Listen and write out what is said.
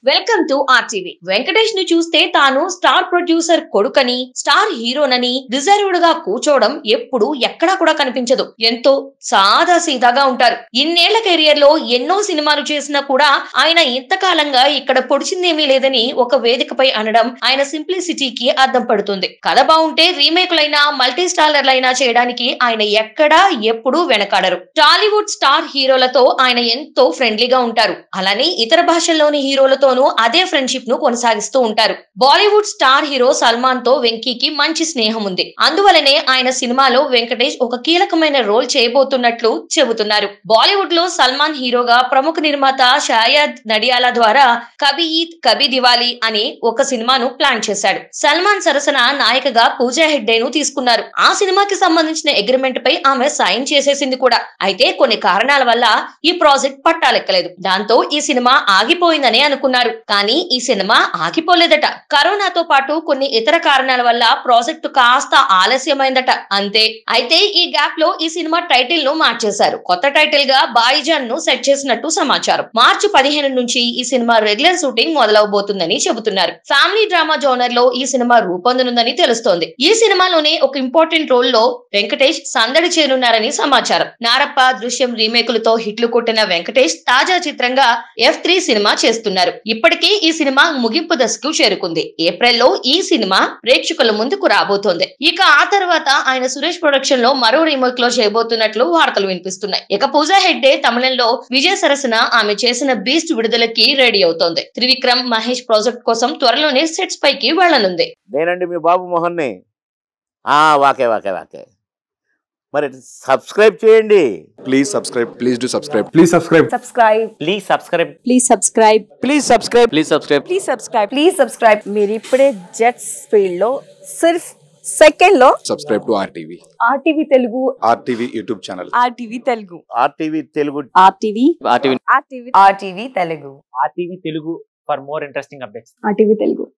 Welcome to RTV Venkatesh ను చూస్తే తాను స్టార్ ప్రొడ్యూసర్ కొడుకని స్టార్ హీరోనని రిజర్వ్డ్ గా కూర్చోవడం ఎప్పుడు ఎక్కడా కూడా కనిపించదు ఎంతో సాదా సీదాగా ఉంటారు ఇన్నేళ్ల కెరియర్ లో ఎన్నో సినిమాలు చేసినా కూడా ఆయన ఇంతకాలంగా ఇక్కడ పొడిచిందేమీ లేదని ఒక వేదికపై అనడం ఆయన సింప్లిసిటీకి అద్దం పడుతుంది కథ బాగుంటే రీమేకులైనా మల్టీ స్టారర్లైనా చేయడానికి ఆయన ఎక్కడా ఎప్పుడూ వెనకాడరు టాలీవుడ్ స్టార్ హీరోలతో ఆయన ఎంతో ఫ్రెండ్లీగా ఉంటారు అలానే ఇతర భాషల్లోని హీరోలతోనూ అదే ఫ్రెండ్షిప్ ను కొనసాగిస్తూ ఉంటారు బాలీవుడ్ స్టార్ హీరో సల్మాన్ తో వెంకీకి మంచి స్నేహం ఉంది అందువలనే ఆయన సినిమాలో వెంకటేష్ ఒక కీలకమైన రోల్ చేయబోతున్నట్లు చెబుతున్నారు బాలీవుడ్ లో సల్మాన్ హీరోగా ప్రముఖ నిర్మాత షాయద్ నడియాలా ద్వారా కబీ ఈద్ కబీ దివాలి అనే ఒక సినిమాను ప్లాన్ చేశాడు సల్మాన్ సరసన నాయికగా పూజా హెగ్డే ను తీసుకున్నారు ఆ సినిమాకి సంబంధించిన అగ్రిమెంట్ పై ఆమె సైన్ చేసేసింది కూడా అయితే కొన్ని కారణాల వల్ల ఈ ప్రాజెక్ట్ పట్టాలెక్కలేదు దాంతో ఈ సినిమా ఆగిపోయిందని అనుకున్నారు కానీ ఈ సినిమా ఆగిపోలేదట కరోనాతో పాటు కొన్ని ఇతర కారణాల వల్ల ప్రాజెక్టు కాస్త ఆలస్యమైందట అంతే అయితే ఈ గ్యాప్ లో ఈ సినిమా టైటిల్ ను మార్చేశారు కొత్త టైటిల్ గా బాయిజాన్ ను సెట్ చేసినట్టు సమాచారం మార్చి పదిహేను నుంచి ఈ సినిమా రెగ్యులర్ షూటింగ్ మొదలవబోతుందని చెబుతున్నారు ఫ్యామిలీ డ్రామా జోనర్ లో ఈ సినిమా రూపొందనుందని తెలుస్తోంది ఈ సినిమాలోనే ఒక ఇంపార్టెంట్ రోల్ లో వెంకటేష్ సందడి చేరున్నారని సమాచారం నారప్ప దృశ్యం రీమేకులతో హిట్లు కొట్టిన వెంకటేష్ తాజా చిత్రంగా ఎఫ్ త్రీ సినిమా చేస్తున్నారు ఇప్పటికే ఈ సినిమా ముగింపు దశకు చేరుకుంది ఏప్రిల్ లో ఈ సినిమా ప్రేక్షకుల ముందుకు రాబోతోంది ఇక ఆ తర్వాత ఆయన సురేష్ ప్రొడక్షన్ లో మరో రీమేక్ లో చేయబోతున్నట్లు వార్తలు వినిపిస్తున్నాయి ఇక పూజా హెగ్డే తమిళంలో విజయ సరసన ఆమె చేసిన బీస్ట్ విడుదలకి రెడీ అవుతోంది త్రివిక్రమ్ మహేష్ ప్రాజెక్ట్ కోసం త్వరలోనే సెట్స్ పైకి వెళ్లనుంది నేనండి మీ బాబు మోహన్ని ఆ, వాకే వాకే వాకే మరి సబ్స్క్రైబ్ చేయండి Please subscribe. Please do subscribe. Please subscribe. subscribe please subscribe please subscribe please subscribe please subscribe please subscribe please subscribe మీరు ఇప్పుడే జెట్స్ ఫీల్డ్ లో సిర్ఫ్ సెకండ్ లో Subscribe to RTV. RTV Telugu RTV YouTube channel. RTV Telugu RTV Telugu RTV RTV RTV RTV Telugu RTV Telugu for more interesting updates RTV Telugu